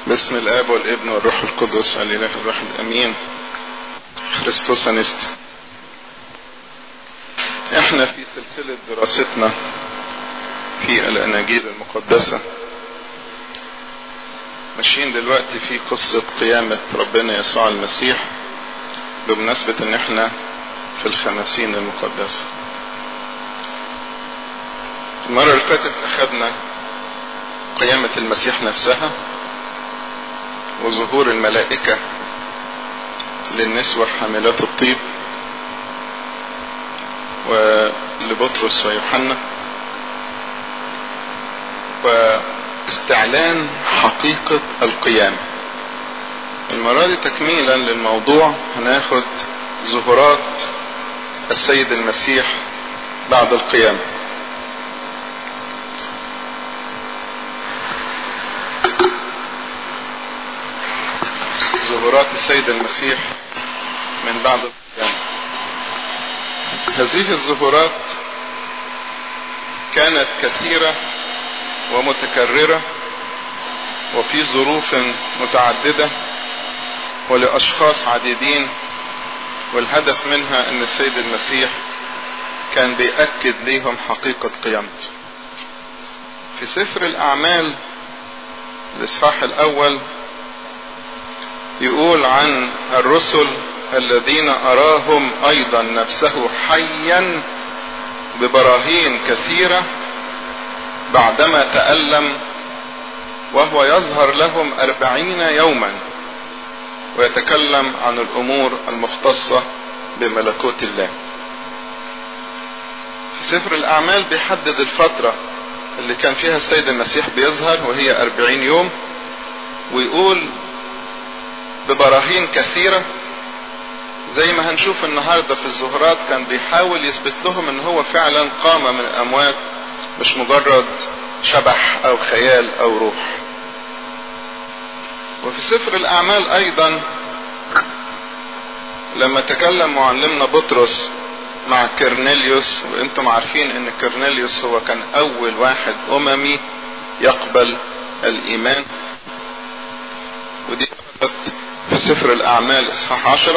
باسم الاب والابن والروح القدس الاله الواحد امين خريستوس انست احنا في سلسلة دراستنا في الاناجيل المقدسة ماشيين دلوقتي في قصة قيامة ربنا يسوع المسيح بمناسبة ان احنا في الخمسين المقدسة المرة اللي فاتت اخدنا قيامة المسيح نفسها وظهور الملائكة للنسوة حاملات الطيب ولبطرس ويوحنا واستعلان حقيقة القيامة المرة دي تكميلا للموضوع هناخد ظهورات السيد المسيح بعد القيامة ظهورات السيد المسيح من بعد القيامة هذه الظهورات كانت كثيرة ومتكررة وفي ظروف متعددة ولأشخاص عديدين والهدف منها ان السيد المسيح كان بيأكد ليهم حقيقة قيامته في سفر الأعمال الإصحاح الأول يقول عن الرسل الذين أراهم أيضا نفسه حيا ببراهين كثيرة بعدما تألم وهو يظهر لهم أربعين يوما ويتكلم عن الأمور المختصة بملكوت الله في سفر الأعمال بيحدد الفترة اللي كان فيها السيد المسيح بيظهر وهي أربعين يوم ويقول ببراهين كثيرة زي ما هنشوف النهاردة في الظهورات كان بيحاول يثبت لهم ان هو فعلا قام من الاموات مش مجرد شبح او خيال او روح وفي سفر الاعمال ايضا لما تكلم معلمنا بطرس مع كرنيليوس وانتم عارفين ان كرنيليوس هو كان اول واحد اممي يقبل الايمان ودي في سفر الأعمال إصحاح عشرة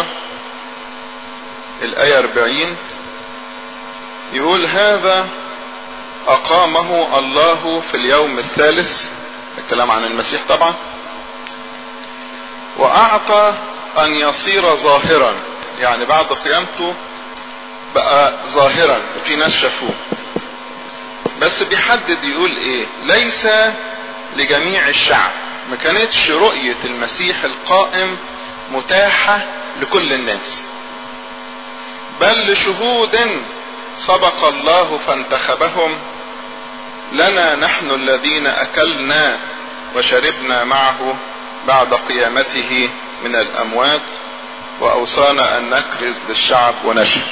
الآية أربعين يقول هذا أقامه الله في اليوم الثالث الكلام عن المسيح طبعا وأعطى أن يصير ظاهرا يعني بعد قيامته بقى ظاهرا وفي ناس شافوه بس بيحدد يقول ايه ليس لجميع الشعب ما كانتش رؤية المسيح القائم متاحة لكل الناس بل لشهود سبق الله فانتخبهم لنا نحن الذين أكلنا وشربنا معه بعد قيامته من الأموات وأوصانا أن نكرز للشعب ونشهد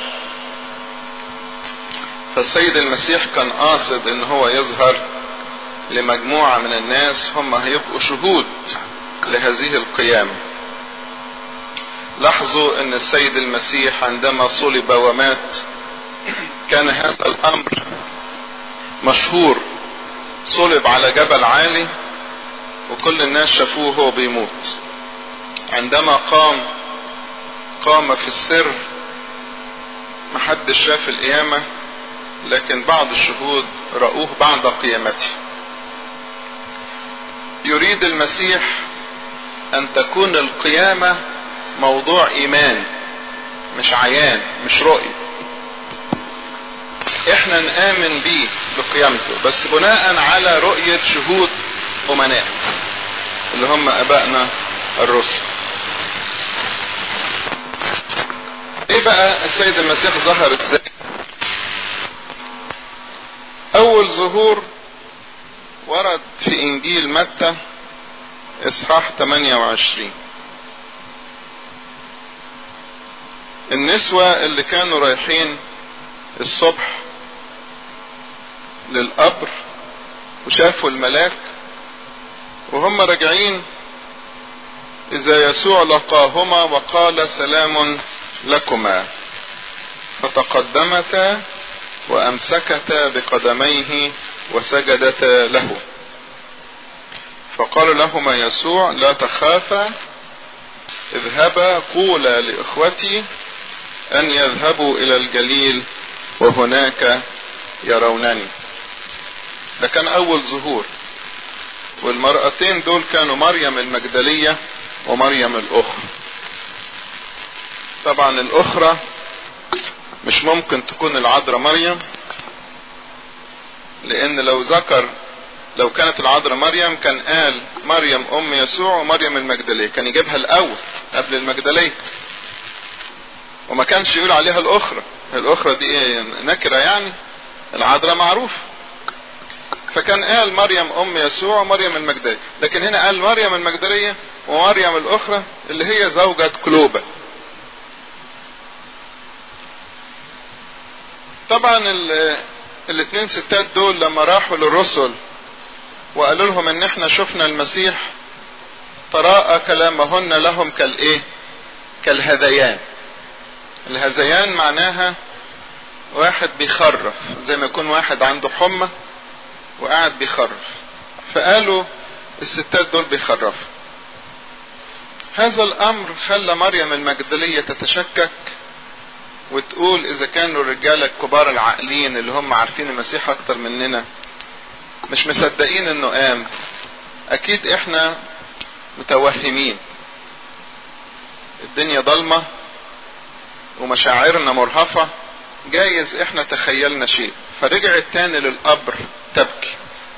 فالسيد المسيح كان قاصد ان هو يظهر لمجموعة من الناس هم هيبقوا شهود لهذه القيامة لاحظوا ان السيد المسيح عندما صلب ومات كان هذا الامر مشهور صلب على جبل عالي وكل الناس شافوه هو بيموت عندما قام قام في السر محدش شاف القيامة لكن بعض الشهود رأوه بعد قيامته يريد المسيح ان تكون القيامة موضوع ايمان مش عيان مش رؤية احنا نآمن بيه بقيامته بس بناء على رؤية شهود امناء اللي هم ابائنا الرسل ايه بقى السيد المسيح ظهر ازاي اول ظهور ورد في انجيل متى اصحاح 28 النسوة اللي كانوا رايحين الصبح للقبر وشافوا الملاك وهم راجعين اذا يسوع لقاهما وقال سلام لكما فتقدمتا وامسكتا بقدميه وسجدتا له فقال لهما يسوع لا تخافا اذهبا قولا لإخوتي أن يذهبوا إلى الجليل وهناك يرونني ده كان أول ظهور والمرأتين دول كانوا مريم المجدلية ومريم الأخرى طبعا الأخرى مش ممكن تكون العذراء مريم لأن لو ذكر لو كانت العذراء مريم كان قال مريم أم يسوع ومريم المجدلية كان يجيبها الأول قبل المجدلية وما كانش يقول عليها الأخرى الأخرى دي إيه نكرة يعني العذراء معروف فكان قال مريم أم يسوع ومريم المجدلية لكن هنا قال مريم المجدلية ومريم الأخرى اللي هي زوجة كلوبة طبعا الاثنين ستات دول لما راحوا للرسل وقالوا لهم ان احنا شفنا المسيح تراءى كلامهن لهم كالايه كالهذيان الهذيان معناها واحد بيخرف زي ما يكون واحد عنده حمى وقاعد بيخرف فقالوا الستات دول بيخرفوا هذا الامر خلى مريم المجدلية تتشكك وتقول اذا كانوا الرجال الكبار العاقلين اللي هم عارفين المسيح اكتر مننا مش مصدقين انه قام اكيد احنا متوهمين الدنيا ضلمة ومشاعرنا مرهفة جايز احنا تخيلنا شيء فرجعت تاني للقبر تبكي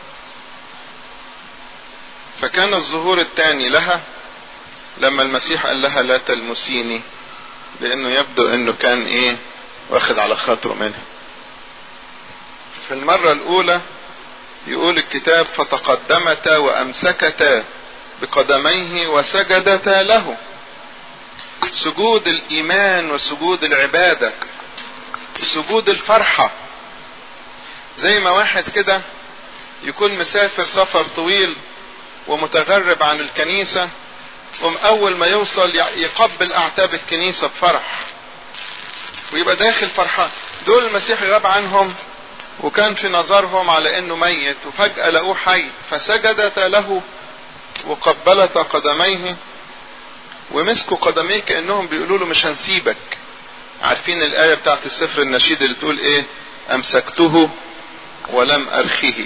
فكان الظهور الثاني لها لما المسيح قال لها لا تلمسيني لانه يبدو انه كان ايه واخد على خاطره منها في المرة الاولى يقول الكتاب فتقدمتا وامسكتا بقدميه وسجدتا له سجود الايمان وسجود العبادة سجود الفرحة زي ما واحد كده يكون مسافر سفر طويل ومتغرب عن الكنيسة اول ما يوصل يقبل اعتاب الكنيسة بفرح ويبقى داخل فرحان دول المسيح غاب عنهم وكان في نظرهم على انه ميت وفجأة لقوه حي فسجدت له وقبلت قدميه ومسكوا قدميه كأنهم بيقولوا له مش هنسيبك عارفين الآية بتاعت السفر النشيد اللي تقول ايه امسكته ولم ارخيه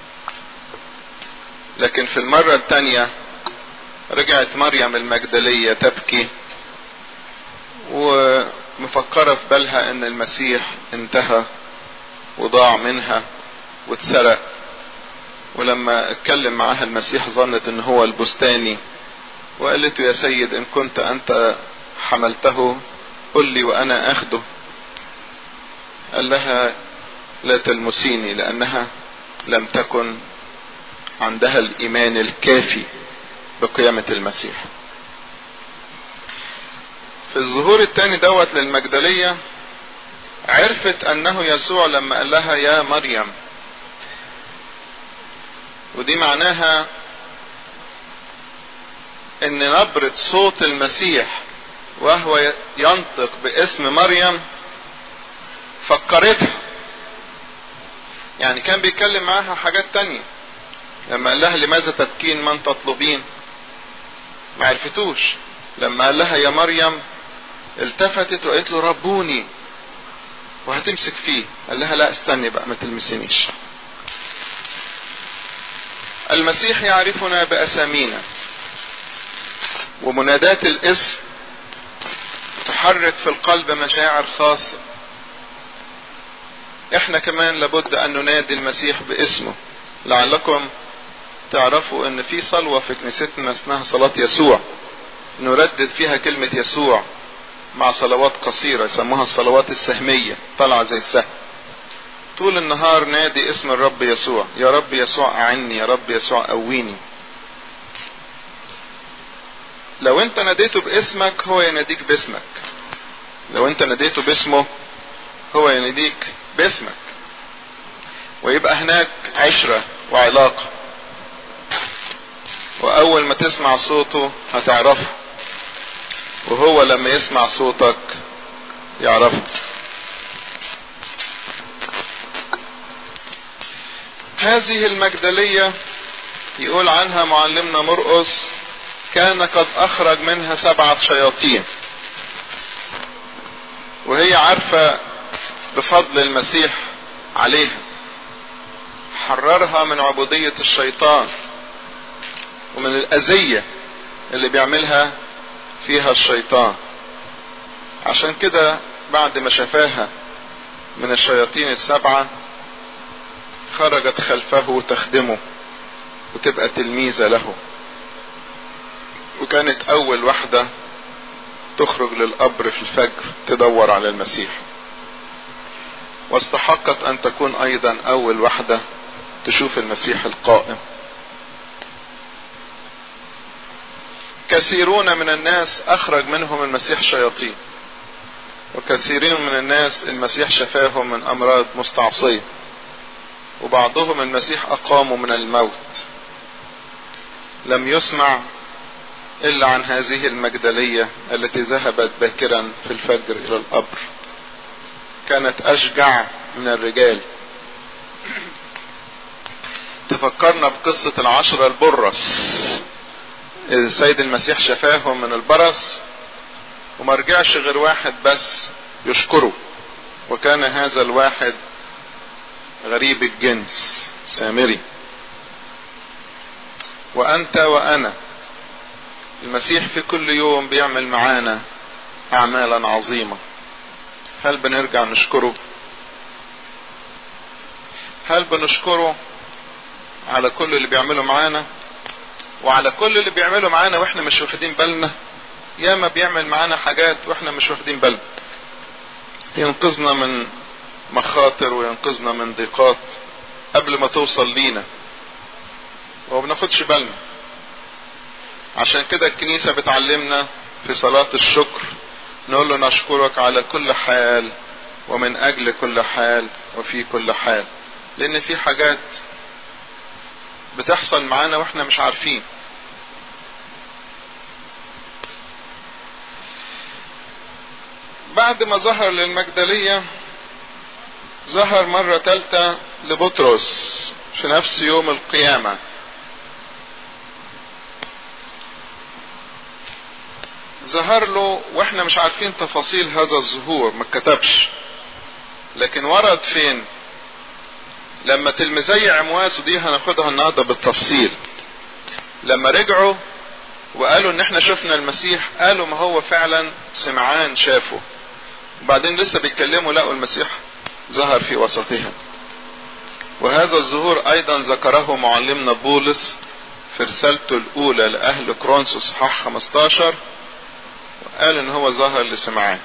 لكن في المرة الثانية رجعت مريم المجدلية تبكي ومفكرة في بالها ان المسيح انتهى وضاع منها واتسرق ولما اتكلم معاها المسيح ظنت ان هو البستاني وقالت يا سيد ان كنت انت حملته قل لي وانا اخده قال لها لا تلمسيني لانها لم تكن عندها الايمان الكافي بقيامة المسيح في الظهور الثاني دوت للمجدلية عرفت انه يسوع لما قال لها يا مريم ودي معناها ان نبرة صوت المسيح وهو ينطق باسم مريم فكرتها يعني كان بيتكلم معاها حاجات تانية لما قال لها لماذا تبكين من تطلبين ما عرفتوش لما قال لها يا مريم التفتت وقالت له ربوني وهتمسك فيه قال لها لا استني بقى ما تلمسنيش المسيح يعرفنا بأسامينا ومنادات الاسم تحرك في القلب مشاعر خاصة احنا كمان لابد ان ننادي المسيح باسمه لعلكم تعرفوا ان في صلوة في كنيستنا اسمها صلاة يسوع نردد فيها كلمة يسوع مع صلوات قصيرة يسموها الصلوات السهمية طالعة زي السهم طول النهار نادي اسم الرب يسوع يا رب يسوع اعني يا رب يسوع قويني لو انت ناديته باسمك هو يناديك باسمك لو انت ناديته باسمه هو يناديك باسمك ويبقى هناك عشرة وعلاقة واول ما تسمع صوته هتعرفه وهو لما يسمع صوتك يعرفه هذه المجدلية يقول عنها معلمنا مرقس كان قد اخرج منها سبعة شياطين وهي عارفة بفضل المسيح عليها حررها من عبودية الشيطان ومن الأذية اللي بيعملها فيها الشيطان عشان كده بعد ما شفاها من الشياطين السبعة خرجت خلفه تخدمه وتبقى تلميذة له وكانت أول واحدة تخرج للقبر في الفجر تدور على المسيح واستحقت أن تكون أيضا أول واحدة تشوف المسيح القائم كثيرون من الناس أخرج منهم المسيح شياطين وكثيرين من الناس المسيح شفاهم من أمراض مستعصية وبعضهم المسيح أقاموا من الموت لم يسمع إلا عن هذه المجدلية التي ذهبت باكرا في الفجر إلى القبر كانت أشجع من الرجال تفكرنا بقصة العشرة البرص السيد المسيح شفاهم من البرص وما رجعش غير واحد بس يشكره وكان هذا الواحد غريب الجنس سامري وأنت وأنا المسيح في كل يوم بيعمل معانا أعمالا عظيمة هل بنرجع نشكره هل بنشكره على كل اللي بيعمله معانا وعلى كل اللي بيعمله معانا واحنا مش واخدين بالنا ياما بيعمل معانا حاجات واحنا مش واخدين بالنا ينقذنا من مخاطر وينقذنا من ضيقات قبل ما توصل لينا وما بناخدش بالنا عشان كده الكنيسة بتعلمنا في صلاة الشكر نقول له نشكرك على كل حال ومن أجل كل حال وفي كل حال لأن في حاجات بتحصل معانا واحنا مش عارفين بعد ما ظهر للمجدلية ظهر مرة تالتة لبطرس في نفس يوم القيامة ظهر له واحنا مش عارفين تفاصيل هذا الظهور ما اتكتبش لكن ورد فين لما تلميذي عمواس ودي هناخدها النهارده بالتفصيل لما رجعوا وقالوا ان احنا شفنا المسيح قالوا ما هو فعلا سمعان شافه وبعدين لسه بيتكلموا لقوا المسيح ظهر في وسطهم وهذا الظهور ايضا ذكره معلمنا بولس في رسالته الاولى لاهل كرونسوس صحاح 15 وقال ان هو ظهر لسمعان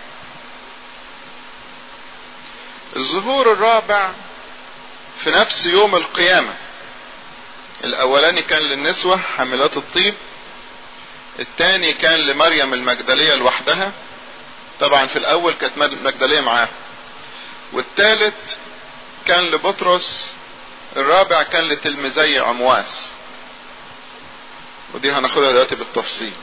الظهور الرابع في نفس يوم القيامة الاولاني كان للنسوة حاملات الطيب الثاني كان لمريم المجدلية لوحدها طبعا في الاول كانت مجدلية معاه والثالث كان لبطرس الرابع كان لتلميذي عمواس ودي هناخدها دلوقتي بالتفصيل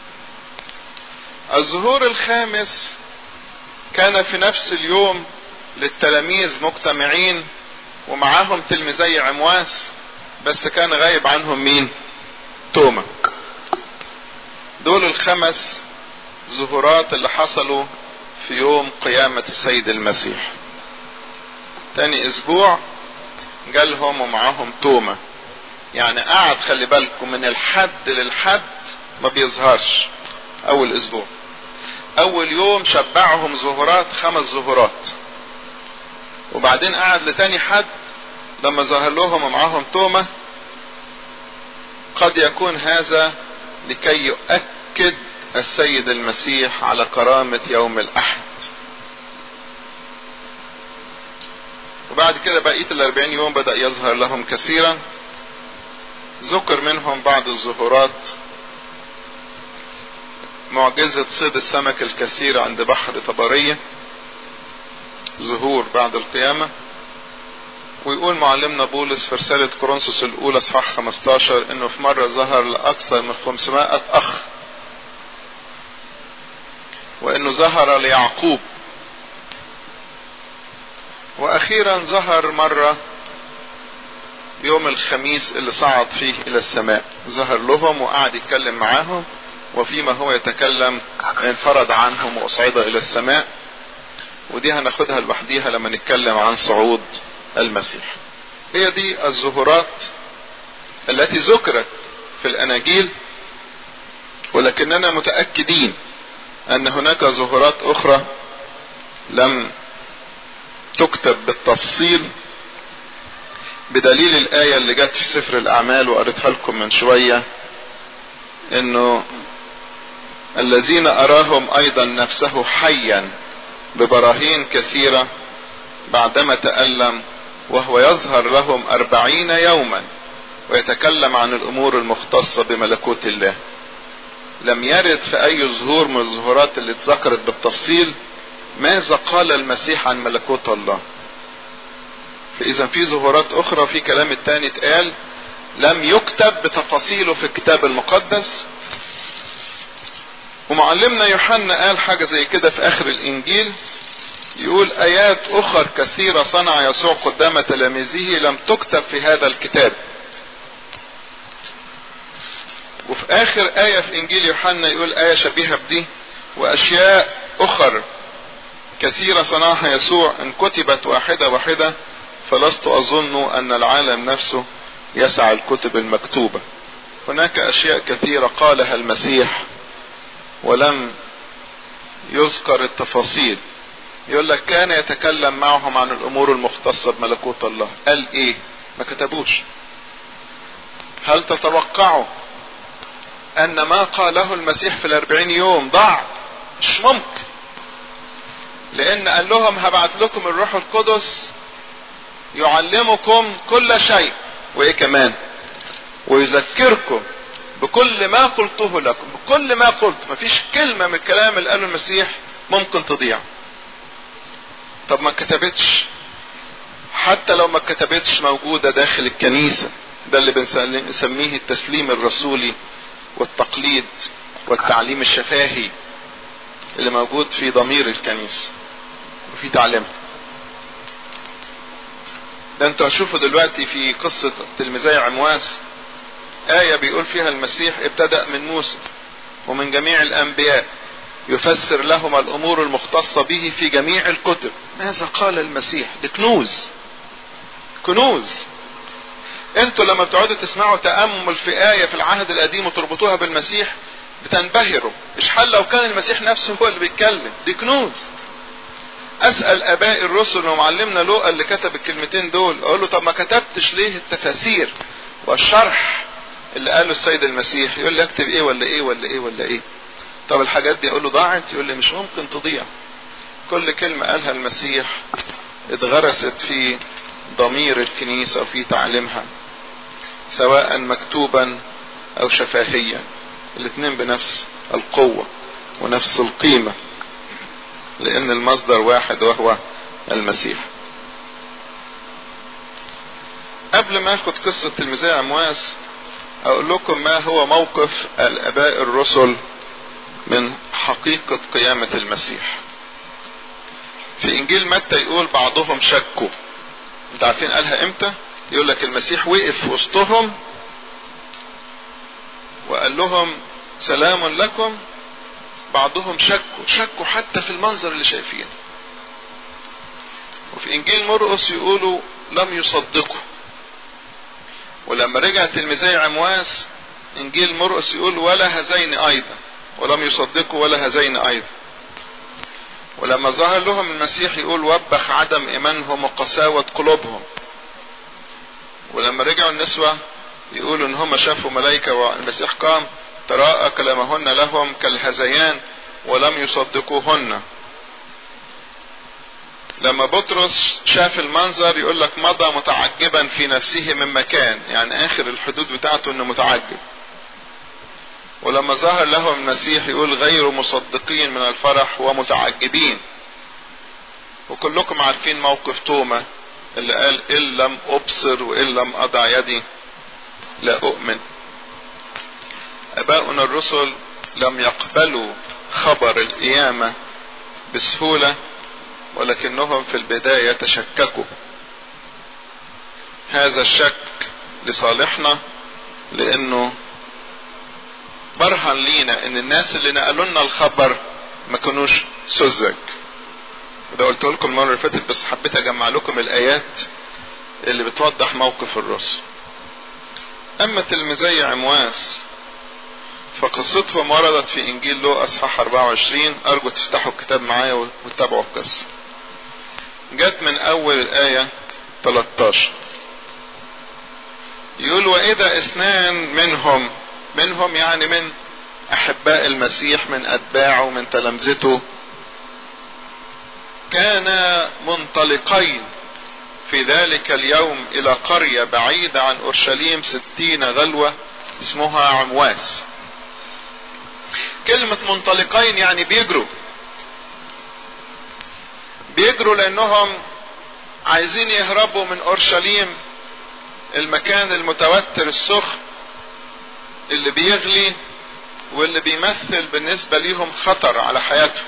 الظهور الخامس كان في نفس اليوم للتلاميذ مجتمعين ومعاهم تلميذي عمواس بس كان غايب عنهم مين توما دول الخمس ظهورات اللي حصلوا في يوم قيامة السيد المسيح تاني اسبوع جالهم ومعاهم توما يعني قعد خلي بالكم من الحد للحد ما بيظهرش اول اسبوع اول يوم شبعهم ظهورات خمس ظهورات وبعدين قعد لتاني حد لما ظهر لهم ومعاهم توما قد يكون هذا لكي يؤكد السيد المسيح على كرامة يوم الأحد وبعد كده بقية الأربعين يوم بدأ يظهر لهم كثيرا ذكر منهم بعض الظهورات معجزة صيد السمك الكثير عند بحر طبرية ظهور بعد القيامة ويقول معلمنا بولس في رسالة كورنثوس الأولى صحاح 15 إنه في مرة ظهر لأكثر من 500 أخ وإنه ظهر ليعقوب وأخيرا ظهر مرة يوم الخميس اللي صعد فيه الى السماء ظهر لهم وقعد يتكلم معاهم وفيما هو يتكلم انفرد عنهم واصعد الى السماء ودي هناخدها لوحديها لما نتكلم عن صعود المسيح هي دي الظهورات التي ذكرت في الاناجيل ولكننا متاكدين ان هناك ظهورات اخرى لم تكتب بالتفصيل بدليل الآية اللي جت في سفر الأعمال وقريتها لكم من شوية إنه الذين أراهم أيضا نفسه حيا ببراهين كثيرة بعدما تألم وهو يظهر لهم أربعين يوما ويتكلم عن الأمور المختصة بملكوت الله لم يرد في أي ظهور من الظهورات اللي اتذكرت بالتفصيل ماذا قال المسيح عن ملكوت الله فإذا في ظهورات أخرى في كلام التاني اتقال لم يكتب بتفاصيله في الكتاب المقدس ومعلمنا يوحنا قال حاجة زي كده في آخر الإنجيل يقول آيات أخر كثيرة صنع يسوع قدام تلاميذه لم تكتب في هذا الكتاب وفي آخر آية في إنجيل يوحنا يقول آية شبيهة بدي وأشياء أخر كثيرة صنعها يسوع إن كتبت واحدة واحدة فلست أظن أن العالم نفسه يسعى الكتب المكتوبة هناك أشياء كثيرة قالها المسيح ولم يذكر التفاصيل يقول لك كان يتكلم معهم عن الأمور المختصة بملكوت الله قال إيه ما كتبوش هل تتوقعوا أن ما قاله المسيح في الأربعين يوم ضاع مش ممكن لأن قال لهم هبعت لكم الروح القدس يعلمكم كل شيء وايه كمان ويذكركم بكل ما قلته لكم بكل ما قلت مفيش كلمة من الكلام اللي قاله المسيح ممكن تضيع طب ما كتبتش حتى لو ما كتبتش موجودة داخل الكنيسة ده اللي بنسميه التسليم الرسولي والتقليد والتعليم الشفاهي اللي موجود في ضمير الكنيسة وفي تعليمها ده انتوا هتشوفوا دلوقتي في قصة تلميذي عمواس آية بيقول فيها المسيح ابتدأ من موسى ومن جميع الأنبياء يفسر لهم الأمور المختصة به في جميع الكتب ماذا قال المسيح دي كنوز كنوز انتوا لما بتقعدوا تسمعوا تأمل في آية في العهد القديم وتربطوها بالمسيح بتنبهروا مش حل لو كان المسيح نفسه هو اللي بيتكلم دي كنوز اسال اباء الرسل ومعلمنا لوقا اللي كتب الكلمتين دول اقول له طب ما كتبتش ليه التفاسير والشرح اللي قاله السيد المسيح يقول لي اكتب ايه ولا ايه ولا ايه ولا ايه طب الحاجات دي اقول له ضاعت يقول لي مش ممكن تضيع كل كلمة قالها المسيح اتغرست في ضمير الكنيسة وفي تعليمها سواء مكتوبا او شفاهيا الاثنين بنفس القوة ونفس القيمة لان المصدر واحد وهو المسيح قبل ما اخد قصة تلميذي امواس اقول لكم ما هو موقف الاباء الرسل من حقيقة قيامة المسيح في انجيل متى يقول بعضهم شكوا انت عارفين قالها امتى يقول لك المسيح وقف في وسطهم وقال لهم سلام لكم بعضهم شكوا شكوا حتى في المنظر اللي شايفينه وفي انجيل مرقس يقولوا لم يصدقوا ولما رجع تلميذي عمواس انجيل مرقس يقول ولا هذين ايضا ولم يصدقوا ولا هذين ايضا ولما ظهر لهم المسيح يقول وبخ عدم ايمانهم وقساوة قلوبهم ولما رجعوا النسوة يقولوا ان هم شافوا ملائكة والمسيح قام تراءى كلامهن لهم كالهذيان ولم يصدقوهن لما بطرس شاف المنظر يقول لك مضى متعجبا في نفسه من مكان يعني اخر الحدود بتاعته انه متعجب ولما ظهر لهم المسيح يقول غير مصدقين من الفرح ومتعجبين وكلكم عارفين موقف توما اللي قال ان لم ابصر وان لم اضع يدي لا اؤمن اباؤنا الرسل لم يقبلوا خبر القيامة بسهولة ولكنهم في البداية تشككوا هذا الشك لصالحنا لانه برهن لينا ان الناس اللي نقلوا لنا الخبر ما كانوش سذج وده قلت لكم المره اللي فاتت بس حبيت اجمع لكم الايات اللي بتوضح موقف الرسل اما تلميذي عمواس فقصتهم وردت في انجيل لو اصحاح 24 ارجو تفتحوا الكتاب معايا وتتابعوا القصه جت من اول الايه 13 يقول واذا اثنان منهم منهم يعني من احباء المسيح من اتباعه من تلامذته كانا منطلقين في ذلك اليوم الى قرية بعيدة عن اورشليم ستين غلوة اسمها عمواس كلمة منطلقين يعني بيجروا بيجروا لانهم عايزين يهربوا من اورشليم المكان المتوتر السخن اللي بيغلي واللي بيمثل بالنسبة ليهم خطر على حياتهم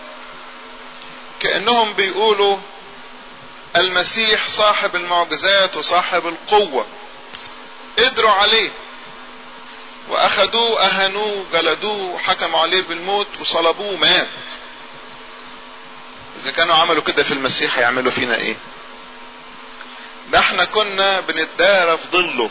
كأنهم بيقولوا المسيح صاحب المعجزات وصاحب القوة قدروا عليه واخدوه اهنوه جلدوه وحكموا عليه بالموت وصلبوه مات اذا كانوا عملوا كده في المسيح هيعملوا فينا ايه ده احنا كنا بنتدارى في ظله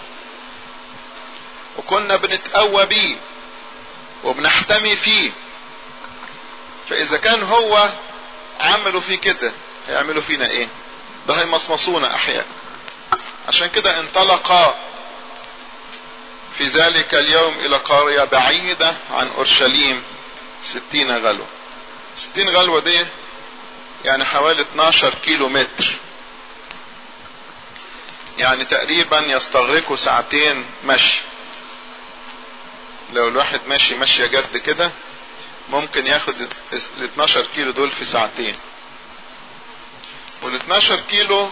وكنا بنتقوى بيه وبنحتمي فيه فاذا كان هو عملوا فيه كده هيعملوا فينا ايه ده هيمصمصونا احياء عشان كده انطلقا في ذلك اليوم الى قرية بعيدة عن اورشليم ستين غلوة ستين غلوة دي يعني حوالي 12 كيلو متر يعني تقريبا يستغرقوا ساعتين مشي لو الواحد ماشي ماشية جد كده ممكن ياخد ال 12 كيلو دول في ساعتين وال 12 كيلو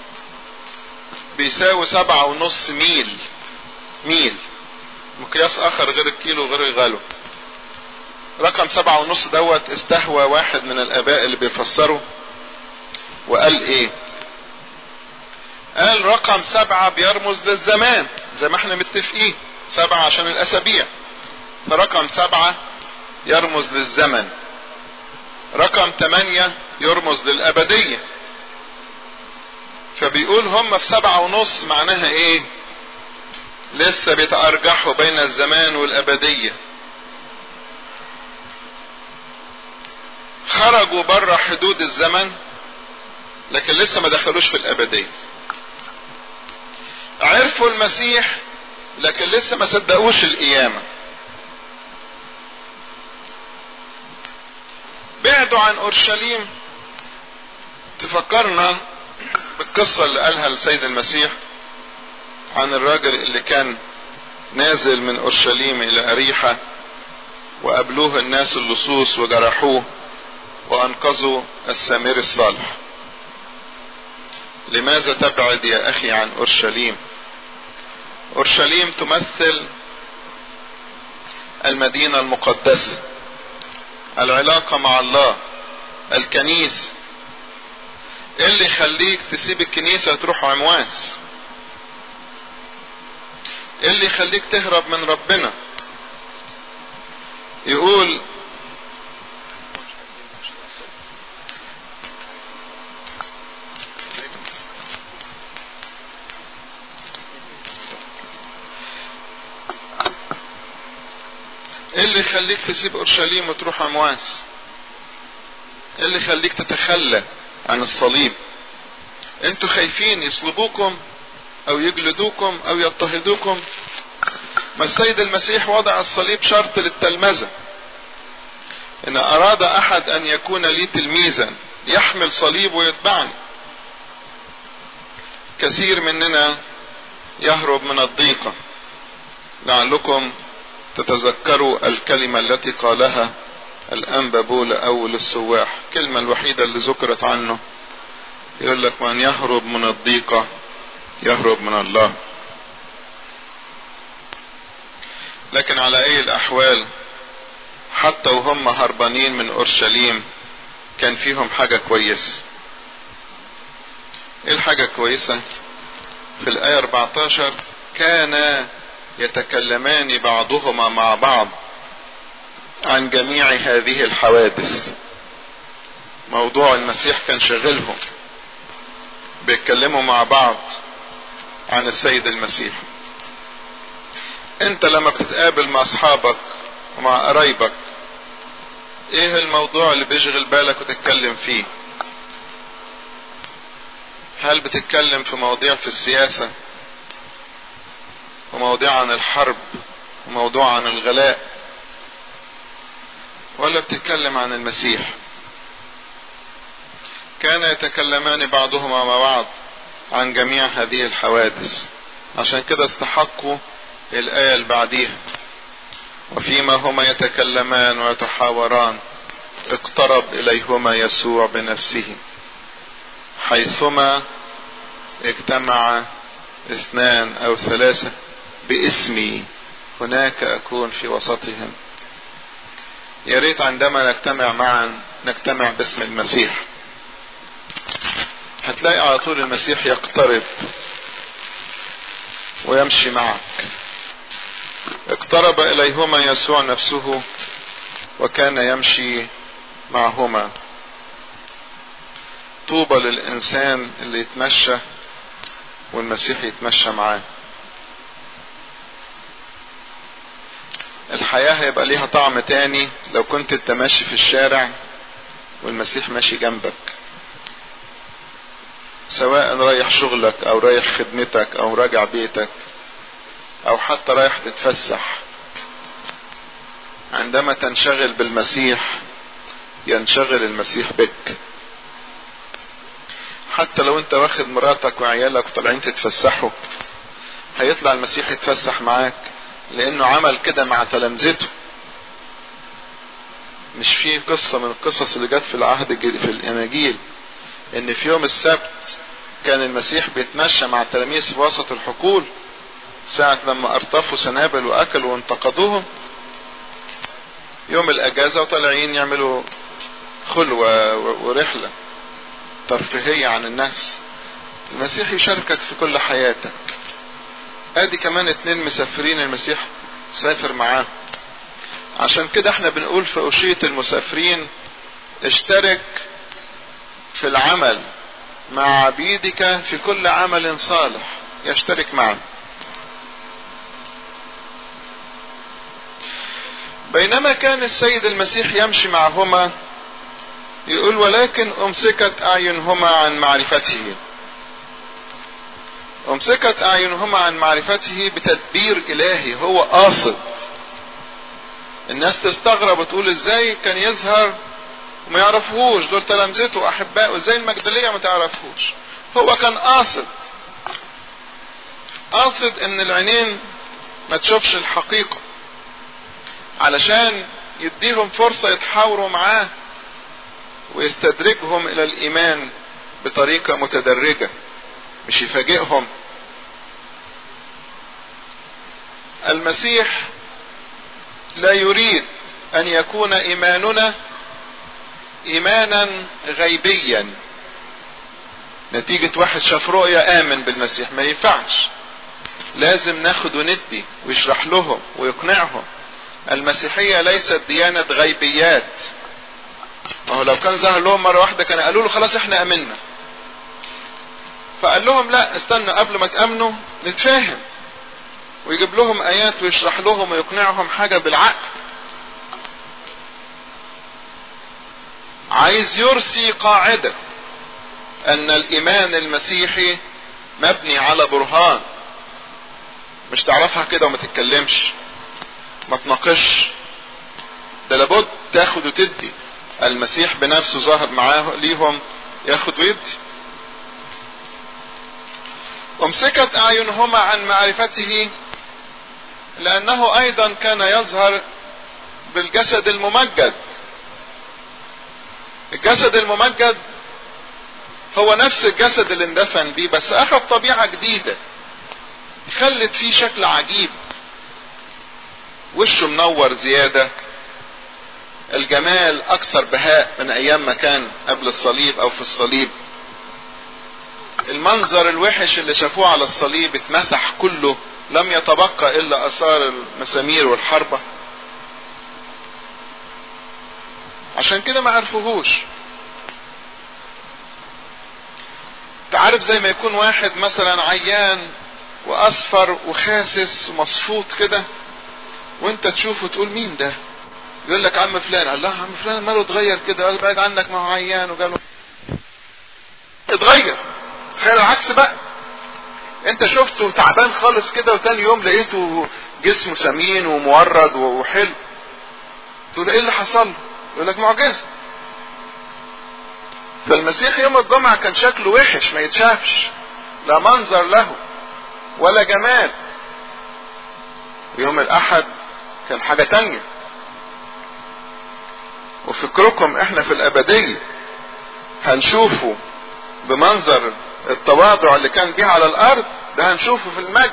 بيساوي سبعة ونص ميل ميل مقياس اخر غير الكيلو غير الغلو رقم سبعة ونص دوت استهوى واحد من الاباء اللي بيفسروا وقال ايه قال رقم سبعة بيرمز للزمان زي ما احنا متفقين سبعة عشان الاسابيع فرقم سبعة يرمز للزمن رقم ثمانية يرمز للابدية فبيقول هم في سبعة ونص معناها ايه لسه بيتأرجحوا بين الزمان والأبدية خرجوا بره حدود الزمن لكن لسه ما دخلوش في الأبدية عرفوا المسيح لكن لسه ما صدقوش القيامة بعدوا عن أورشليم تفكرنا بالقصة اللي قالها السيد المسيح عن الراجل اللي كان نازل من اورشليم الى اريحة وقابلوه الناس اللصوص وجرحوه وانقذوا السامر الصالح لماذا تبعد يا اخي عن اورشليم اورشليم تمثل المدينة المقدسة العلاقة مع الله الكنيسة ايه اللي يخليك تسيب الكنيسة وتروح عمواس ايه اللي يخليك تهرب من ربنا يقول ايه اللي يخليك تسيب اورشليم وتروح امواس ايه اللي يخليك تتخلى عن الصليب انتوا خايفين يصلبوكم او يجلدوكم او يضطهدوكم ما السيد المسيح وضع الصليب شرط للتلمذة ان اراد احد ان يكون لي تلميذا يحمل صليب ويتبعني كثير مننا يهرب من الضيقة لعلكم تتذكروا الكلمة التي قالها الأنبا بولا أول السواح الكلمة الوحيدة اللي ذكرت عنه يقول لك من يهرب من الضيقة يهرب من الله لكن على اي الاحوال حتى وهم هربانين من اورشليم كان فيهم حاجة كويسة ايه الحاجة كويسة في الاية 14 كان يتكلمان بعضهما مع بعض عن جميع هذه الحوادث موضوع المسيح كان شغلهم بيتكلموا مع بعض عن السيد المسيح انت لما بتتقابل مع اصحابك ومع قرايبك ايه الموضوع اللي بيشغل بالك وتتكلم فيه هل بتتكلم في مواضيع في السياسة ومواضيع عن الحرب وموضوع عن الغلاء ولا بتتكلم عن المسيح كان يتكلمان بعضهما مع بعض عن جميع هذه الحوادث عشان كده استحقوا الآية اللي بعديها وفيما هما يتكلمان ويتحاوران اقترب إليهما يسوع بنفسه حيثما اجتمع اثنان أو ثلاثة باسمي هناك أكون في وسطهم يا ريت عندما نجتمع معا نجتمع باسم المسيح هتلاقي على طول المسيح يقترب ويمشي معك اقترب اليهما يسوع نفسه وكان يمشي معهما طوبى للانسان اللي يتمشى والمسيح يتمشى معاه الحياة هيبقى ليها طعم تاني لو كنت انت ماشي في الشارع والمسيح ماشي جنبك سواء رايح شغلك او رايح خدمتك او راجع بيتك او حتى رايح تتفسح عندما تنشغل بالمسيح ينشغل المسيح بك حتى لو انت واخد مراتك وعيالك وطالعين تتفسحوا هيطلع المسيح يتفسح معاك لانه عمل كده مع تلامذته مش في قصة من القصص اللي جت في العهد الجديد في الاناجيل ان في يوم السبت كان المسيح بيتمشى مع التلاميذ في وسط الحقول ساعة لما ارتفوا سنابل واكلوا وانتقدوهم يوم الاجازة وطالعين يعملوا خلوة ورحلة ترفيهية عن النفس المسيح يشاركك في كل حياتك ادي كمان اتنين مسافرين المسيح سافر معاهم عشان كده احنا بنقول في أشية المسافرين اشترك في العمل مع عبيدك في كل عمل صالح يشترك معا بينما كان السيد المسيح يمشي معهما يقول ولكن امسكت اعينهما عن معرفته امسكت اعينهما عن معرفته بتدبير الهي هو قاصد الناس تستغرب وتقول ازاي كان يظهر وما يعرفوش دول تلامذته واحبائه ازاي المجدلية ما تعرفوش هو كان قاصد قاصد ان العينين ما تشوفش الحقيقة علشان يديهم فرصة يتحاوروا معاه ويستدرجهم الى الايمان بطريقة متدرجة مش يفاجئهم المسيح لا يريد ان يكون ايماننا ايمانا غيبيا نتيجة واحد شاف رؤية امن بالمسيح ما ينفعش لازم ناخد وندي ويشرح لهم ويقنعهم المسيحية ليست ديانة غيبيات ما هو لو كان ظهر لهم مرة واحدة كان قالوا له خلاص احنا امنا فقال لهم لا استنوا قبل ما تأمنوا نتفاهم ويجيب لهم ايات ويشرح لهم ويقنعهم حاجة بالعقل عايز يرسي قاعدة ان الايمان المسيحي مبني على برهان مش تعرفها كده وما تتكلمش ما تناقش ده لابد تاخد وتدي المسيح بنفسه ظهر معاه ليهم ياخد ويدي امسكت اعينهما عن معرفته لانه ايضا كان يظهر بالجسد الممجد الجسد الممجد هو نفس الجسد اللي اندفن بيه بس اخذ طبيعة جديدة خلت فيه شكل عجيب وشه منور زيادة الجمال اكثر بهاء من ايام ما كان قبل الصليب او في الصليب المنظر الوحش اللي شافوه على الصليب اتمسح كله لم يتبقى الا اثار المسامير والحربة عشان كده ما عرفوهوش تعرف زي ما يكون واحد مثلا عيان واصفر وخاسس ومصفوط كده وانت تشوفه تقول مين ده يقول لك عم فلان قال له عم فلان ماله اتغير كده قال بعد عنك ما هو عيان وقال اتغير تخيل العكس بقى انت شفته تعبان خالص كده وتاني يوم لقيته جسمه سمين ومورد وحلو تقول ايه اللي حصل له يقول لك معجزه فالمسيح يوم الجمعة كان شكله وحش ما يتشافش لا منظر له ولا جمال يوم الأحد كان حاجة تانية وفكركم احنا في الأبدية هنشوفه بمنظر التواضع اللي كان بيه على الأرض ده هنشوفه في المجد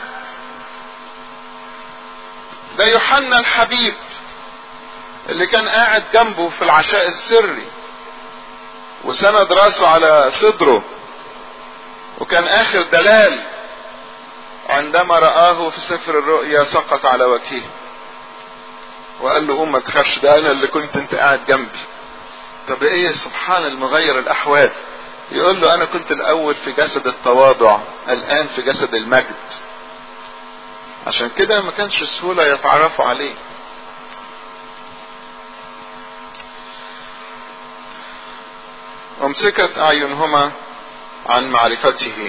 ده يوحنا الحبيب اللي كان قاعد جنبه في العشاء السري وسند راسه على صدره وكان اخر دلال عندما رآه في سفر الرؤيا سقط على وجهه وقال له قوم ما تخافش ده انا اللي كنت انت قاعد جنبي طب ايه سبحان المغير الاحوال يقول له انا كنت الاول في جسد التواضع الان في جسد المجد عشان كده ما كانش سهولة يتعرفوا عليه امسكت اعينهما عن معرفته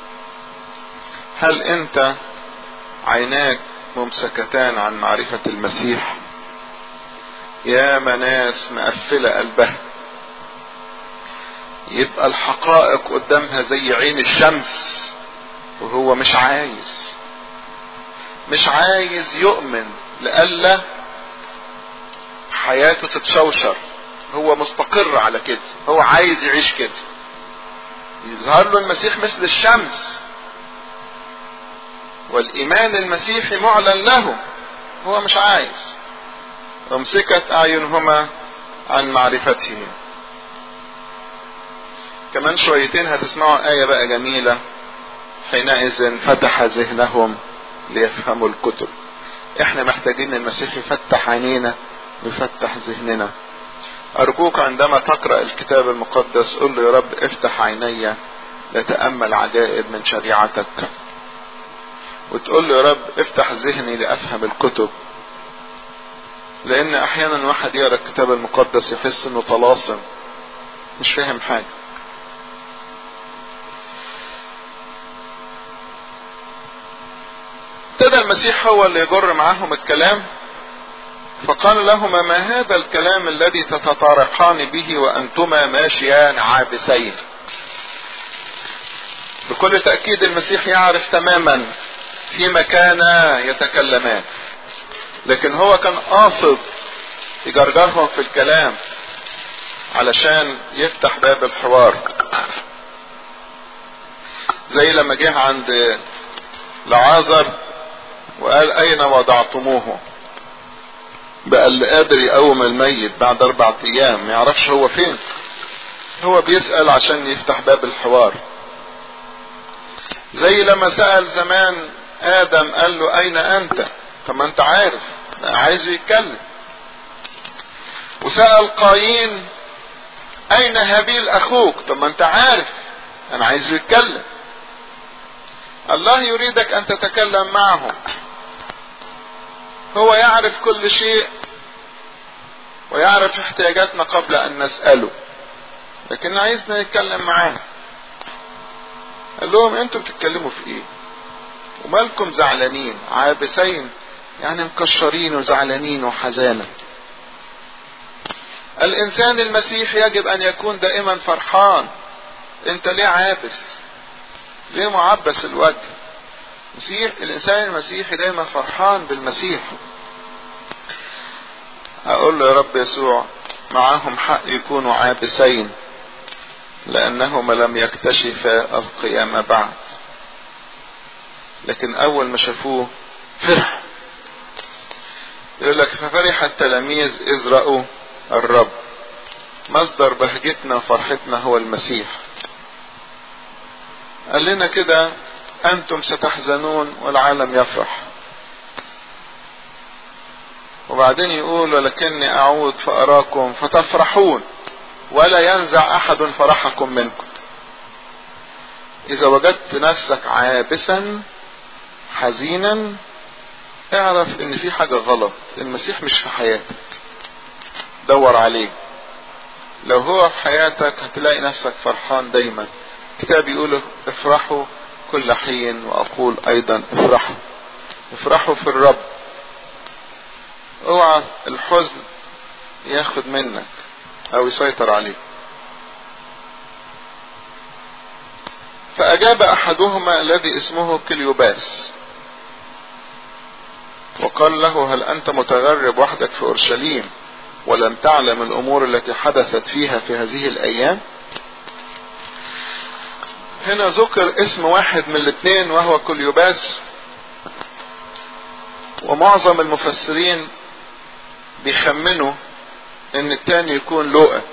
هل انت عيناك ممسكتان عن معرفة المسيح يا مناس مقفلة قلبها يبقى الحقائق قدامها زي عين الشمس وهو مش عايز مش عايز يؤمن لألا حياته تتشوشر هو مستقر على كده هو عايز يعيش كده يظهر له المسيح مثل الشمس والايمان المسيحي معلن له هو مش عايز امسكت اعينهما عن معرفته كمان شويتين هتسمعوا آية بقى جميلة حينئذ فتح ذهنهم ليفهموا الكتب احنا محتاجين المسيح يفتح عينينا ويفتح ذهننا أرجوك عندما تقرأ الكتاب المقدس قل له يا رب افتح عيني لتأمل عجائب من شريعتك وتقول له يا رب افتح ذهني لأفهم الكتب لأن أحيانا واحد يقرأ الكتاب المقدس يحس إنه طلاسم مش فاهم حاجة ابتدى المسيح هو اللي يجر معاهم الكلام فقال لهما ما هذا الكلام الذي تتطارقان به وانتما ماشيان عابسين بكل تأكيد المسيح يعرف تماما فيما كانا يتكلمان لكن هو كان قاصد يجرجرهم في الكلام علشان يفتح باب الحوار زي لما جه عند لعازر وقال اين وضعتموه بقى اللي قادر يقوم الميت بعد اربع ايام ما يعرفش هو فين هو بيسأل عشان يفتح باب الحوار زي لما سأل زمان ادم قال له اين انت طب ما انت عارف عايزه يتكلم وسأل قايين اين هابيل اخوك طب ما انت عارف انا عايزه يتكلم الله يريدك ان تتكلم معه هو يعرف كل شيء ويعرف احتياجاتنا قبل ان نسأله لكن عايزنا نتكلم معاه قال لهم انتوا بتتكلموا في ايه ومالكم زعلانين عابسين يعني مكشرين وزعلانين وحزانة الانسان المسيح يجب ان يكون دائما فرحان انت ليه عابس ليه معبس الوجه مسيح الانسان المسيحي دايما فرحان بالمسيح اقول له يا رب يسوع معاهم حق يكونوا عابسين لانهما لم يكتشفا القيامة بعد لكن اول ما شافوه فرح يقول لك ففرح التلاميذ اذ رأوا الرب مصدر بهجتنا وفرحتنا هو المسيح قال لنا كده انتم ستحزنون والعالم يفرح وبعدين يقول ولكني اعود فاراكم فتفرحون ولا ينزع احد فرحكم منكم اذا وجدت نفسك عابسا حزينا اعرف ان في حاجة غلط المسيح مش في حياتك دور عليه لو هو في حياتك هتلاقي نفسك فرحان دايما كتاب يقول افرحوا كل حين واقول ايضا افرحوا افرحوا في الرب اوعى الحزن ياخد منك او يسيطر عليك فاجاب احدهما الذي اسمه كليوباس وقال له هل انت متغرب وحدك في اورشليم ولم تعلم الامور التي حدثت فيها في هذه الايام هنا ذكر اسم واحد من الاثنين وهو كليوباس ومعظم المفسرين بيخمنوا ان التاني يكون لوقا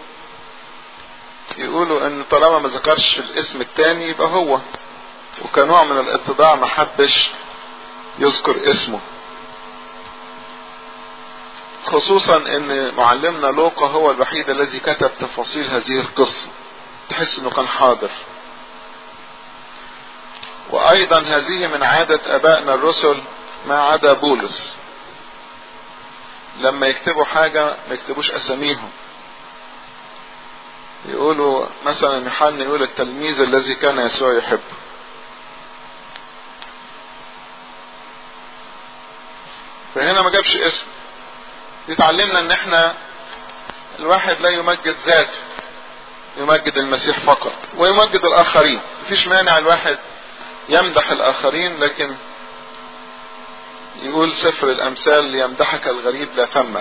يقولوا ان طالما ما ذكرش الاسم التاني يبقى هو وكنوع من الاتضاع ما حبش يذكر اسمه خصوصا ان معلمنا لوقا هو الوحيد الذي كتب تفاصيل هذه القصة تحس انه كان حاضر وايضا هذه من عادة ابائنا الرسل ما عدا بولس لما يكتبوا حاجة ما يكتبوش اساميهم يقولوا مثلا يوحنا يقول التلميذ الذي كان يسوع يحبه فهنا ما جابش اسم يتعلمنا ان احنا الواحد لا يمجد ذاته يمجد المسيح فقط ويمجد الاخرين مفيش مانع الواحد يمدح الاخرين لكن يقول سفر الامثال ليمدحك الغريب لا فمك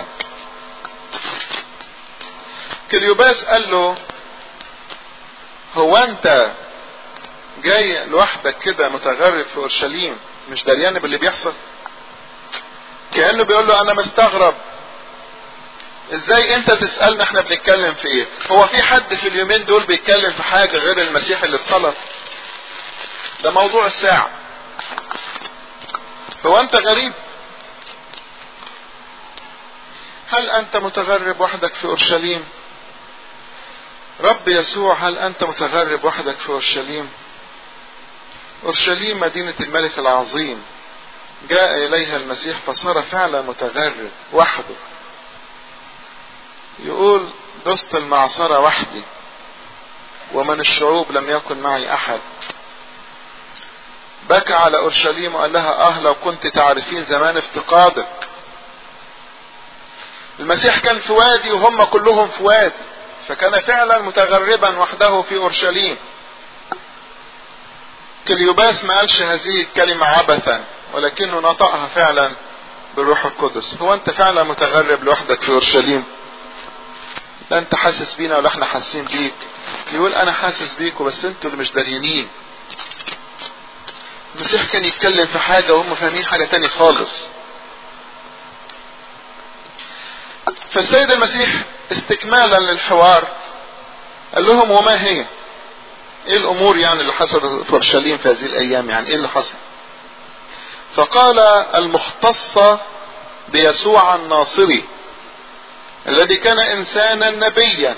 كليوباس قال له هو انت جاي لوحدك كده متغرب في اورشليم مش دريان باللي بيحصل كانه بيقول له انا مستغرب ازاي انت تسالنا احنا بنتكلم في ايه هو في حد في اليومين دول بيتكلم في حاجه غير المسيح اللي اتصلب ده موضوع الساعه هو انت غريب هل انت متغرب وحدك في اورشليم رب يسوع هل انت متغرب وحدك في اورشليم اورشليم مدينه الملك العظيم جاء اليها المسيح فصار فعلا متغرب وحده يقول دست المعصرة وحدي ومن الشعوب لم يكن معي احد بكى على اورشليم وقال لها اه لو كنت تعرفين زمان افتقادك المسيح كان في وادي وهم كلهم في وادي فكان فعلا متغربا وحده في اورشليم كليوباس ما قالش هذه الكلمة عبثا ولكنه نطقها فعلا بالروح القدس هو انت فعلا متغرب لوحدك في اورشليم لا انت حاسس بينا ولا احنا حاسين بيك يقول انا حاسس بيكوا بس انتوا اللي مش داريانين المسيح كان يتكلم في حاجة وهم فاهمين حاجة تاني خالص فالسيد المسيح استكمالا للحوار قال لهم وما هي ايه الامور يعني اللي حصلت في اورشليم في هذه الايام يعني ايه اللي حصل فقال المختصة بيسوع الناصري الذي كان انسانا نبيا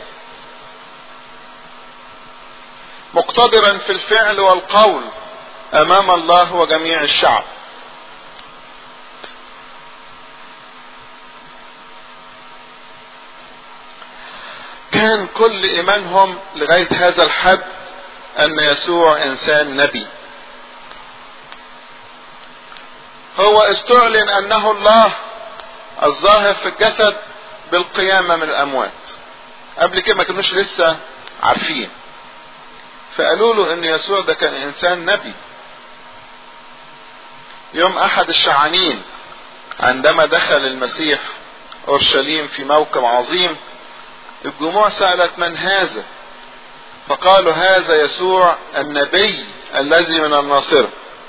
مقتدرا في الفعل والقول امام الله وجميع الشعب كان كل ايمانهم لغايه هذا الحد ان يسوع انسان نبي هو استعلن انه الله الظاهر في الجسد بالقيامة من الاموات قبل كده ما كانوش لسه عارفين فقالوا له ان يسوع ده كان انسان نبي يوم احد الشعانين عندما دخل المسيح اورشليم في موكب عظيم الجموع سألت من هذا فقالوا هذا يسوع النبي الذي من الناصرة